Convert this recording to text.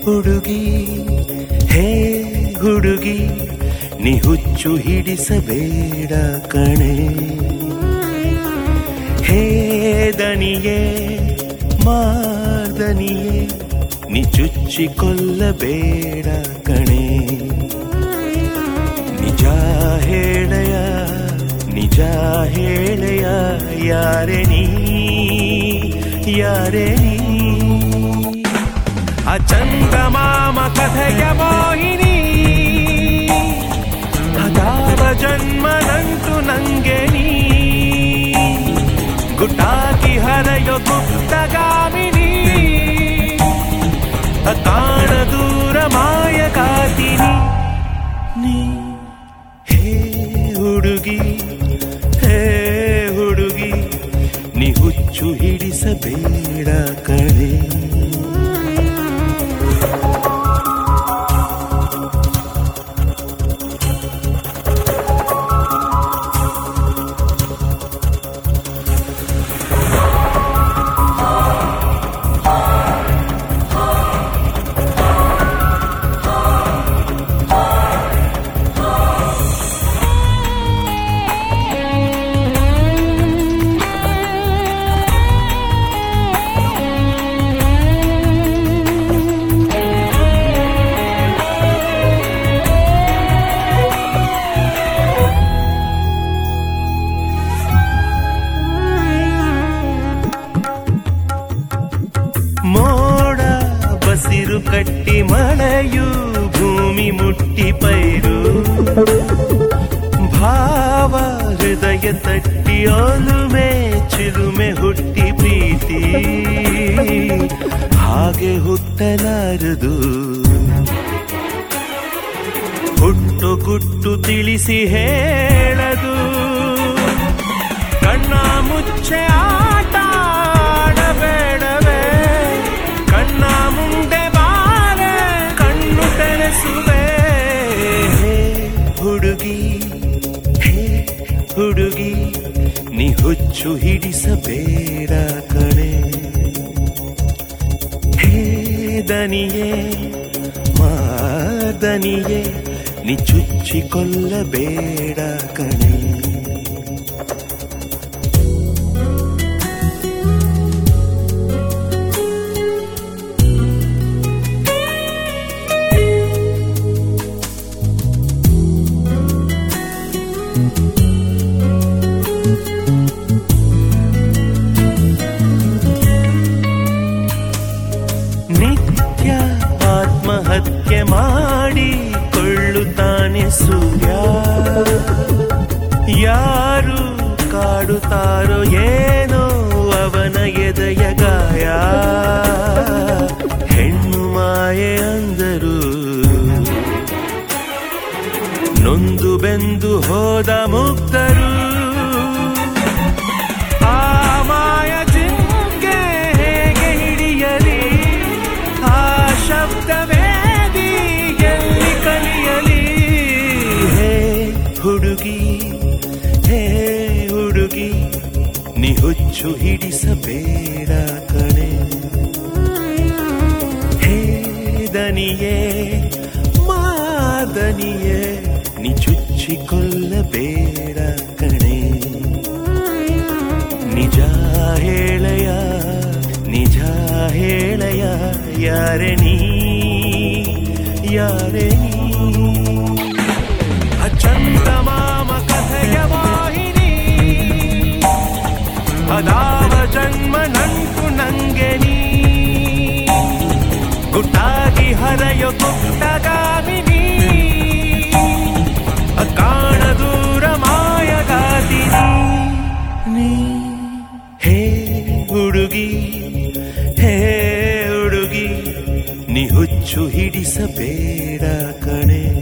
ಹುಡುಗಿ ಹೇ ಹುಡುಗಿ ನೀ ಹುಚ್ಚು ಹಿಡಿಸಬೇಡ ಕಣೆ ಹೇ ದನಿಯೇ ಮಾದನಿಯೇ ನೀ ಚುಚ್ಚಿಕೊಳ್ಳಬೇಡ ಕಣೆ ನಿಜ ಹೇಳಯ ನಿಜ ಹೇಳಯ ಯಾರೆ ನೀ ಯಾರೆ ನೀ ಆ ಚಂದಮಾಮ ಕಥೆಯ ಮೋಹಿನಿ ಅದಾವ ಜನ್ಮ ನಂಟು ನಂಗೆ ನೀ ಗುಟ್ಟಾಕಿ ಹರೆಯೋ ಗುಪ್ತಗಾಮಿನಿ ಕಾಣ ದೂರ ಮಾಯ ಕಾತಿನಿ ನೀ ಹೇ ಹುಡುಗಿ ಹೇ ಹುಡುಗಿ ನೀ ಹುಚ್ಚು ಹಿಡಿಸಬೇಡ ಕಣೆ ಮೋಡ ಬಸಿರು ಕಟ್ಟಿ ಮಳೆಯು ಭೂಮಿ ಮುಟ್ಟಿ ಪೈರು ಭಾವ ಹೃದಯ ತಟ್ಟಿ ಒಲುಮೆ ಚಿಲುಮೆ ಹುಟ್ಟಿ ಪ್ರೀತಿ ಹಾಗೆ ಹುಟ್ಟಲಾರದು ಹುಟ್ಟು ಗುಟ್ಟು ತಿಳಿಸಿ ಹೇಳದು ಕಣ್ಣ ಮುಚ್ಚೆ ಆಟ ಆಡಬೇಡವೇ ಕಣ್ಣ ಮುಂದೆ ಬಾರೆ ಕಣ್ಣು ತೆರೆಸುವೆ ಹೇ ಹುಡುಗಿ ಹೇ ಹುಡುಗಿ ನೀ ಹುಚ್ಚು ಹಿಡಿಸಬೇಡ ಕಣೆ ಹೇ ದನಿಯೇ ಮಾದನಿಯೇ ನೀ ಚುಚ್ಚಿಕೊಳ್ಳಬೇಡ ಕಣೆ ನಿತ್ಯ ಆತ್ಮಹತ್ಯೆ ಮಾಡಿ ಕೊಳ್ಳುತ್ತಾನೆ ಸೂರ್ಯ ಯಾರು ಕಾಡುತ್ತಾರೋ ಏನೋ ಅವನ ಎದೆಯ ಗಾಯ ಹೆಣ್ಣು ಮಾಯೆ ಅಂದರು ನೊಂದು ಬೆಂದು ಹೋದ ಮುಕ್ತರು ಆ ಮಾಯ ಜಿಂಕೆ ಹೇಗೆ ಹಿಡಿಯಲಿ ಆ ಶಬ್ದವೇದಿ ಎಲ್ಲಿ ಕಲಿಯಲಿ ಹೇ ಹುಡುಗಿ ಹೇ ಹುಡುಗಿ ನೀ ಹುಚ್ಚು ಹಿಡಿಸಬೇಡ ಕಣೆ ಹೇ ದನಿಯೇ ಮಾದನಿಯೇ ನೀ ಚುಚ್ಚಿಕೊಳ್ಳಬೇಡ ಕಣೆ ನಿಜ ಹೇಳಯ ನಿಜ ಹೇಳಯ ಯಾರೆ ನೀ ಯಾರೆ ನೀ ಅಚಂದಮಾಮ ಕಥೆಯ ವಾಹಿನಿ ಅದಾವ ಜನ್ಮ ನಂಟು ನಂಗೆ ನೀ ಗುಟ್ಟಾಗಿ ಹರೆಯೋ ಗುಪ್ತಗಾಮಿನಿ ಕಾಣ ದೂರ ಮಾಯಗಾತಿನಿ ನೀ ಹೇ ಹುಡುಗಿ ಹೇ ಹುಡುಗಿ ನೀ ಹುಚ್ಚು ಹಿಡಿಸಬೇಡ ಕಣೆ